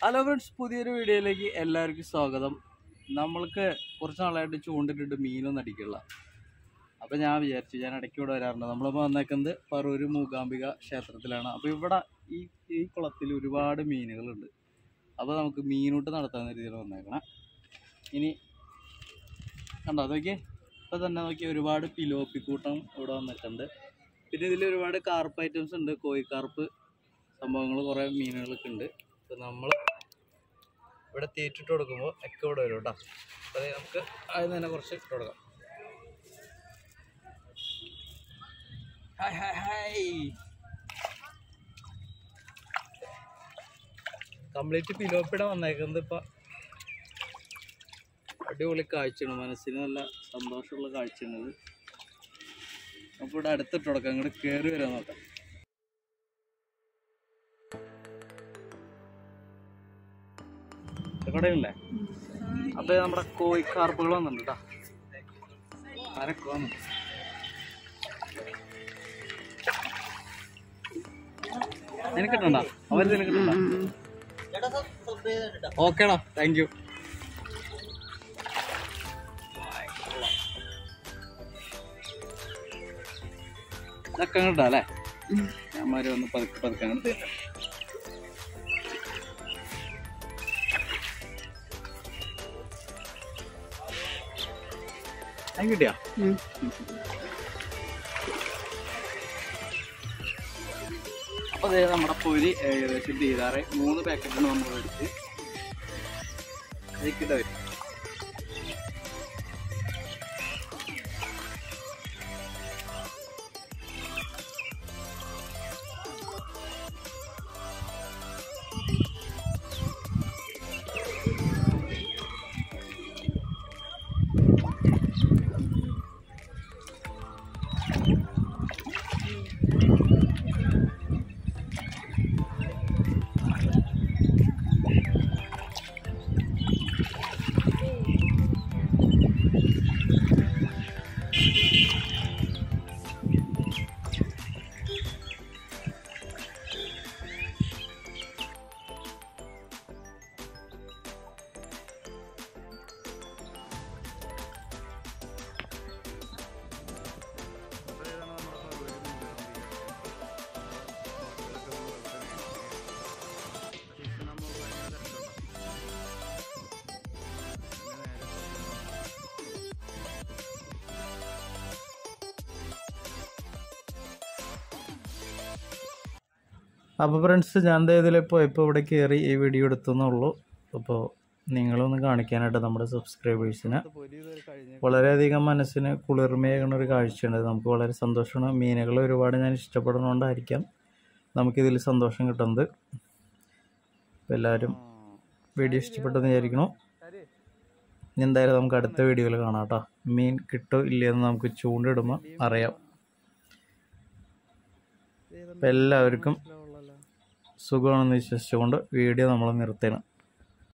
hello friends പുതിയൊരു വീഡിയോയിലേക്ക് എല്ലാവർക്കും സ്വാഗതം നമ്മൾക്ക് കുറച്ച് നാളായിട്ട് ചൂണ്ടിട്ടിട്ട് മീനൊന്നും അടിക്കില്ല അപ്പോൾ ഞാൻ വിചാരിച്ചു ഞാൻ ഇടയ്ക്ക് ഇവിടെ വരാറുണ്ട് നമ്മളിപ്പോൾ വന്നേക്കുന്നത് പറൂര് മൂകാംബിക ക്ഷേത്രത്തിലാണ് അപ്പോൾ ഇവിടെ ഈ ഈ കുളത്തിൽ ഒരുപാട് മീനുകളുണ്ട് അപ്പോൾ നമുക്ക് മീനൂട്ട് നടത്താവുന്ന രീതിയിൽ വന്നേക്കണം ഇനി കണ്ടോ നോക്കിയേ ഇപ്പോൾ തന്നെ നോക്കിയാൽ ഒരുപാട് പിലോപ്പിക്കൂട്ടം ഇവിടെ വന്നിട്ടുണ്ട് പിന്നെ ഇതിൽ ഒരുപാട് കാർപ്പ് ഐറ്റംസ് ഉണ്ട് കോഴിക്കാർപ്പ് സംഭവങ്ങൾ കുറേ മീനുകളൊക്കെ ഉണ്ട് അപ്പോൾ നമ്മൾ ഇവിടെ തീറ്റിട്ട് കൊടുക്കുമ്പോൾ ഒക്കെ ഇവിടെ വരും കേട്ടോ അപ്പോൾ അത് നമുക്ക് അതിൽ തന്നെ കുറച്ച് ഇട്ട് കൊടുക്കാം ഹായ് ഹായ് ഹായ് കംപ്ലീറ്റ് പിലോപ്പിട വന്നേക്കുന്നത് ഇപ്പം അടിപൊളി കാഴ്ചയാണ് മനസ്സിന് നല്ല സന്തോഷമുള്ള കാഴ്ചയാണിത് അപ്പോൾ ഇവിടെ അടുത്തിട്ട് കൊടുക്കാം ഇങ്ങോട്ട് കയറി വരാൻ നോക്കാം കടയില്ലേ അപ്പൊ നമ്മുടെ കോഴിക്കാർപ്പുകൾ വന്നിട്ടുണ്ട് കേട്ടോ ആരൊക്കെ വന്നു നിനക്കിട്ടുണ്ടോ അവർ നിനക്കിട്ടുണ്ടോ ഓക്കേടാ താങ്ക് യു ഇതൊക്കെ അങ്ങോട്ടാ അല്ലേ ഞാന്മാര് വന്ന് പതുക്കെ പതുക്കെ അങ്ങോട്ട് തരാം അത് കിട്ടിയാ അപ്പൊ അതെ നമ്മുടെ പൊരി ഏകദേശം തീരാറ് മൂന്ന് പാക്കറ്റാണ് നമ്മൾ എടുത്ത് അതിക്കിട്ട വരും അപ്പോൾ ഫ്രണ്ട്സ് ഞാൻ ദേ ഇതിൽ പോയപ്പോൾ ഇവിടെ കയറി ഈ വീഡിയോ എടുത്തുന്നുള്ളൂ അപ്പോൾ നിങ്ങളൊന്ന് കാണിക്കാനായിട്ട് നമ്മുടെ സബ്സ്ക്രൈബേഴ്സിന് വളരെയധികം മനസ്സിന് കുളിർമയേകുന്ന ഒരു കാഴ്ചയാണ് ഇത് നമുക്ക് വളരെ സന്തോഷമാണ് മീനുകൾ ഒരുപാട് ഞാൻ ഇഷ്ടപ്പെടുന്നതുകൊണ്ടായിരിക്കാം നമുക്കിതിൽ സന്തോഷം കിട്ടുന്നത് അപ്പോൾ എല്ലാവരും വീഡിയോ ഇഷ്ടപ്പെട്ടെന്ന് വിചാരിക്കണു ഇനി എന്തായാലും നമുക്ക് അടുത്ത വീഡിയോയിൽ കാണാം കേട്ടോ മീൻ കിട്ടോ ഇല്ലയെന്ന് നമുക്ക് ചൂണ്ടിടുമ്പോൾ അറിയാം അപ്പം എല്ലാവർക്കും സുഖമാണെന്ന് വിശ്വസിച്ചുകൊണ്ട് വീഡിയോ നമ്മൾ നിർത്തണം